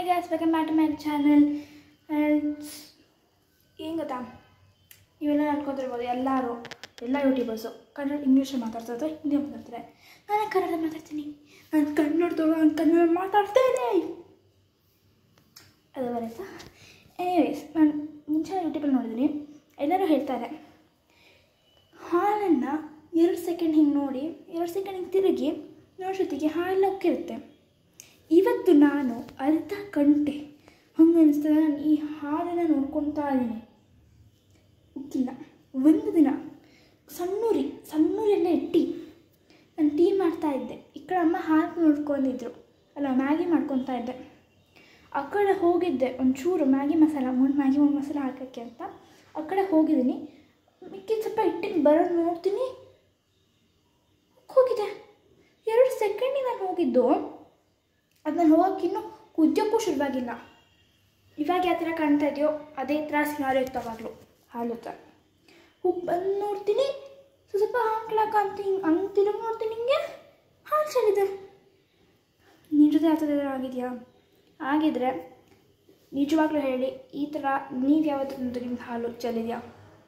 gas welcome back to my channel ಏನು ಗೊತ್ತಾ ನೀವೆಲ್ಲ ಅನ್ಕೊತಿರ್ಬೋದು ಎಲ್ಲರೂ ಎಲ್ಲ ಯೂಟ್ಯೂಬರ್ಸು ಕನ್ನಡ ಇಂಗ್ಲೀಷಲ್ಲಿ ಮಾತಾಡ್ತಾರೆ ಹಿಂದಿ ಮಾತಾಡ್ತಾರೆ ನಾನು ಕನ್ನಡ ಮಾತಾಡ್ತೀನಿ ನಾನು ಕನ್ನಡದವಳು ನಾನು ಕನ್ನಡ ಮಾತಾಡ್ತೇನೆ ಅದು ಬರುತ್ತಾ ಎನಿವೇಸ್ ನಾನು ಮುಂಚೆ ಯೂಟ್ಯೂಬಲ್ಲಿ ನೋಡಿದ್ದೀನಿ ಎಲ್ಲರೂ ಹೇಳ್ತಾರೆ ಹಾಲನ್ನು ಎರಡು ಸೆಕೆಂಡ್ ಹಿಂಗೆ ನೋಡಿ ಎರಡು ಸೆಕೆಂಡ್ ಹಿಂಗೆ ತಿರುಗಿ ನೋಡೋಷ್ಟೊತ್ತಿಗೆ ಹಾಲೆಲ್ಲ ಉಕ್ಕಿರುತ್ತೆ ಇವತ್ತು ನಾನು ಅರ್ಧ ಗಂಟೆ ಹಂಗೆ ಅನಿಸ್ತದೆ ನಾನು ಈ ಹಾಲನ್ನು ನೋಡ್ಕೊತಾ ಇದ್ದೀನಿ ಉಕ್ಕಿಲ್ಲ ಒಂದು ದಿನ ಸಣ್ಣೂರಿ ಸಣ್ಣೂರೆಲ್ಲ ಇಟ್ಟು ನಾನು ಟೀ ಮಾಡ್ತಾ ಇದ್ದೆ ಈ ಕಡೆ ಅಮ್ಮ ಹಾಲು ನೋಡ್ಕೊಂಡಿದ್ರು ಅಲ್ಲ ಮ್ಯಾಗಿ ಮಾಡ್ಕೊತಾ ಇದ್ದೆ ಆ ಕಡೆ ಹೋಗಿದ್ದೆ ಒಂಚೂರು ಮ್ಯಾಗಿ ಮಸಾಲ ಮೂರು ಮ್ಯಾಗಿ ಮೂರು ಮಸಾಲ ಹಾಕೋಕ್ಕೆ ಅಂತ ಆ ಕಡೆ ಹೋಗಿದ್ದೀನಿ ಮಿಕ್ಕಿದ ಸ್ವಲ್ಪ ಇಟ್ಟಿಗೆ ಬರೋದು ನೋಡ್ತೀನಿ ಹೋಗಿದೆ ಎರಡು ಸೆಕೆಂಡಿಗೆ ನಾನು ಹೋಗಿದ್ದು ಅದು ನಾನು ಹೋಗೋಕ್ಕಿನ್ನೂ ಕುದಿಯೋಕ್ಕೂ ಶುರುವಾಗಿಲ್ಲ ಇವಾಗ ಯಾವ ಥರ ಕಾಣ್ತಾ ಇದೆಯೋ ಅದೇ ಥರ ಸಿನಾರಿ ಇತ್ತವಾಗಲು ಹಾಲು ಥರ ಹೋಗಿ ಬಂದು ನೋಡ್ತೀನಿ ಸ್ವಲ್ಪ ಹಾಕ್ಲಾಕ ಅಂತ ಹಿಂಗೆ ಹಂಗೆ ತಿರುಗಿ ನೋಡ್ತೀನಿ ಹಿಂಗೆ ಹಾಲು ಚೆಲ್ಲಿದೆ ನಿನ್ನ ಜೊತೆ ಯಾವ ಥರ ಆಗಿದೆಯಾ ಆಗಿದ್ರೆ ನಿಜವಾಗ್ಲೂ ಹೇಳಿ ಈ ಥರ ನೀವು ಯಾವತ್ತೊಂದು ನಿಮ್ಮ ಹಾಲು ಚೆಲ್ಲಿದೆಯಾ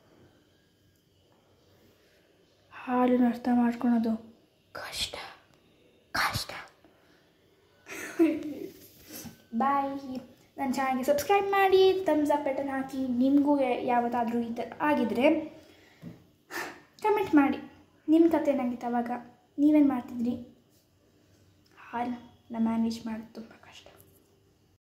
ಹಾಲನ್ನು ಅರ್ಥ ಮಾಡ್ಕೊಳೋದು ಕಷ್ಟ ಕಷ್ಟ ಬಾಯ್ ನನ್ನ ಚಾನಲ್ಗೆ ಸಬ್ಸ್ಕ್ರೈಬ್ ಮಾಡಿ ತಮ್ಸ್ ಅಪ್ ಬಟನ್ ಹಾಕಿ ನಿಮಗೂ ಯಾವತ್ತಾದರೂ ಈ ಥರ ಆಗಿದ್ರೆ ಕಮೆಂಟ್ ಮಾಡಿ ನಿಮ್ಮ ಕತೆ ಏನಾಗಿತ್ತು ಅವಾಗ ನೀವೇನು ಮಾಡ್ತಿದ್ರಿ ಹಾಲು ಮ್ಯಾನೇಜ್ ಮಾಡೋದು ತುಂಬ